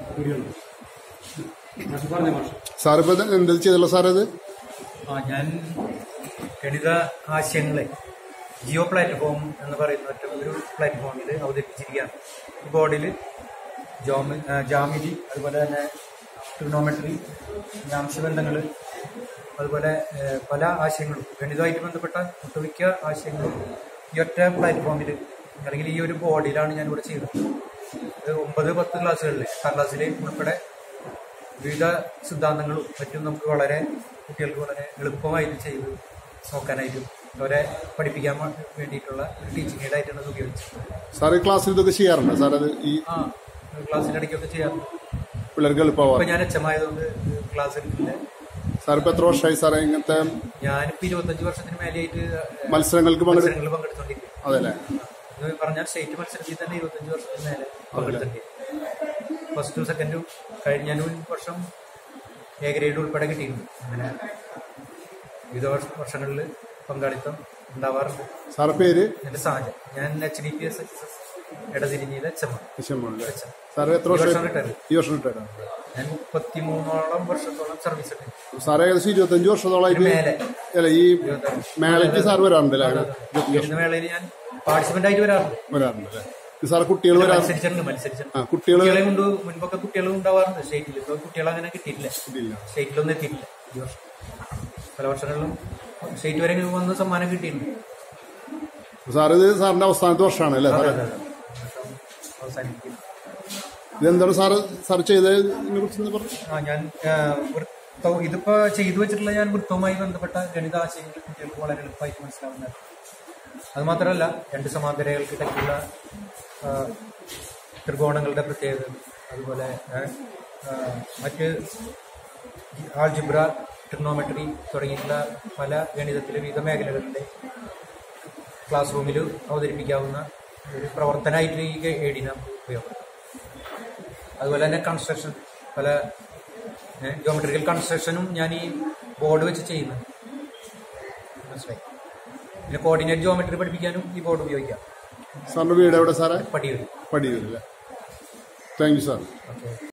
വീഡിയോയുണ്ട് മാഷ് പറഞ്ഞേ മാഷ് സാറിപ്പോ എന്താ ചെയ്തല്ലോ സാറേ ഇത് ആ ഞാൻ ഗണിത ആശയങ്ങളെ ജിയോ പ്ലാറ്റ്ഫോം എന്ന് പറയുന്ന ഒറ്റ ഒരു പ്ലാറ്റ്ഫോമിൽ അവതരിപ്പിച്ചിരിക്കുകയാണ് ഈ ബോർഡിൽ ജോമി ജാമിതി അതുപോലെ തന്നെ ട്രിഗണോമെട്രി അംശബന്ധങ്ങൾ അതുപോലെ ഏഹ്, പല ആശയങ്ങളും ഗണിതവുമായിട്ട് ബന്ധപ്പെട്ട ഒട്ടുമിക്ക ആശയങ്ങളും ഈ ഒറ്റ പ്ലാറ്റ്ഫോമിൽ അല്ലെങ്കിൽ ഈ ഒരു ബോർഡിലാണ് ഞാനിവിടെ ചെയ്തത് ഇത് ഒമ്പത് പത്ത് ക്ലാസ്സുകളിൽ എട്ടാം ക്ലാസ്സിലെ ഉൾപ്പെടെ വിവിധ സിദ്ധാന്തങ്ങളും മറ്റും നമുക്ക് വളരെ കുട്ടികൾക്ക് വളരെ എളുപ്പമായിട്ട് ചെയ്ത് നോക്കാനായിട്ടും അവരെ പഠിപ്പിക്കാൻ വേ- വേണ്ടിയിട്ടുള്ള ഒരു ടീച്ചിങ് എയ്ഡായിട്ടാണ് ഇത് ഉപയോഗിച്ചത് സാറ് ഈ ക്ലാസ്സിൽ ഇതൊക്കെ ചെയ്യാറുണ്ടോ സാർ അത് ഈ ആ ക്ലാസ്സിൻ്റെ ഇടയ്ക്കൊക്കെ ചെയ്യാം പിള്ളേർക്ക് എളുപ്പമാവാറ് ഇപ്പൊ ഞാൻ എച്ചമായതുകൊണ്ട് ക്ലാസ് എടുക്കില്ല സാറിപ്പോ എത്ര വർഷമായി സാറേ ഇങ്ങനത്തെ ഞാനിപ്പോ ഇരുപത്തഞ്ച് വർഷത്തിന് മേലെയായിട്ട് മത്സരങ്ങൾക്ക് പങ്കെടുക്കും മത്സരങ്ങളിൽ പങ്കെടുത്തോണ്ടിരിക്കും അതെല്ലേ എന്ന് പറഞ്ഞാൽ സ്റ്റേറ്റ് മത്സരത്തിൽ തന്നെ ഇരുപത്തഞ്ച് വർഷത്തിന് മേലെ പങ്കെടുത്തിട്ടുണ്ട് ഫസ്റ്റും സെക്കൻഡും കഴിഞ്ഞ വർഷം എ ഗ്രേഡ് ഉൾപ്പെടെ കിട്ടിയിരുന്നു അങ്ങനെ വിവിധ വർഷ- വർഷങ്ങളിൽ പങ്കാളിത്തം ഉണ്ടാവാറുണ്ട് സാറെ പേര് എന്റെ സാഹചര്യം ഞാൻ H D P S H S ഇടതിരിഞ്ഞിലെ എച്ചമ്മ വിഷമമുണ്ട് സാറ് എത്ര ഈ വർഷം വർഷം റിട്ടയർ ഈ വർഷം റിട്ടയർഡ് ഞാൻ മുപ്പത്തിമൂന്നോളം വർഷത്തോളം സർവീസ് ഉണ്ട് സാറേ ഏകദേശം ഇരുപത്തഞ്ച് വർഷത്തോളമായിട്ട് മേലെ അല്ല ഈ മേളയ്ക്ക് സാർ വരാറുണ്ടല്ലേ ഇരുന്ന വേളയിൽ ഞാൻ പാർട്ടിസിപ്പന്റ് ആയിട്ട് വരാറുണ്ട് വരാറുണ്ട് അല്ലേ ഈ സാറ് കുട്ടികൾ വരാ മത്സരിച്ചിട്ടുണ്ട് മത്സരിച്ചിട്ടുണ്ട് ആ കുട്ടികൾ കുട്ടികളെ കൊണ്ട് മുൻപൊക്കെ കുട്ടികളും ഉണ്ടാവാറുണ്ട് സ്റ്റേറ്റിൽ ഇപ്പൊ കുട്ടികളെ അങ്ങനെ കിട്ടിയിട്ടില്ല ഇല്ല സ്റ്റേറ്റിലൊന്നും എത്തിയിട്ടില്ല ഈ വർഷം പല വർഷങ്ങളിലും സ്റ്റേറ്റ് വരെ വന്ന് സമ്മാനം കിട്ടിയിട്ടുണ്ട് സാർ ഇത് സാറിന്റെ അവസാനത്തെ വർഷമാണ് അല്ലേ സാറേ വർഷം അവസാനിപ്പിക്കുന്നു ഇതെന്താണ് സാറ് സാർ ചെയ്തതിനെ കുറിച്ച് പറഞ്ഞു ആ ഞാൻ ആ, വൃത്തവും ഇതിപ്പോ ചെയ്തു വെച്ചിട്ടുള്ള ഞാൻ വൃത്തവുമായി ബന്ധപ്പെട്ട ഗണിതാശയങ്ങൾ കുട്ടികൾക്ക് വളരെ എളുപ്പമായിട്ട് മനസ്സിലാവുന്നതാണ് അത് മാത്രമല്ല രണ്ട് സമാന്തരകൾക്ക് ഇടയ്ക്കുള്ള ആ, ത്രികോണങ്ങളുടെ പ്രത്യേകത അതുപോലെ ആ, ആ, മറ്റ് ആൾജിബ്ര ട്രിഗ്നോമെട്രി തുടങ്ങിയിട്ടുള്ള പല ഗണിതത്തിലെ വിവിധ മേഖലകളിലെ ക്ലാസ് റൂമിൽ അവതരിപ്പിക്കാവുന്ന ഒരു പ്രവർത്തനമായിട്ട് ഈ എ ഡി നമുക്ക് ഉപയോഗപ്പെടുത്താം അതുപോലെ തന്നെ കൺസ്ട്രക്ഷൻ പല ജോമെട്രിക്കൽ കൺസ്ട്രക്ഷനും ഞാൻ ഈ ബോർഡ് വെച്ച് ചെയ്യുന്നുണ്ട് മനസ്സിലായി പിന്നെ കോർഡിനേറ്റ് ജോമെട്രി പഠിപ്പിക്കാനും ഈ ബോർഡ് ഉപയോഗിക്കാം സാറിന്റെ വീട് എവിടെ സാറേ പടിയൂർ പടിയൂരല്ലേ താങ്ക് യു സാർ ഓക്കെ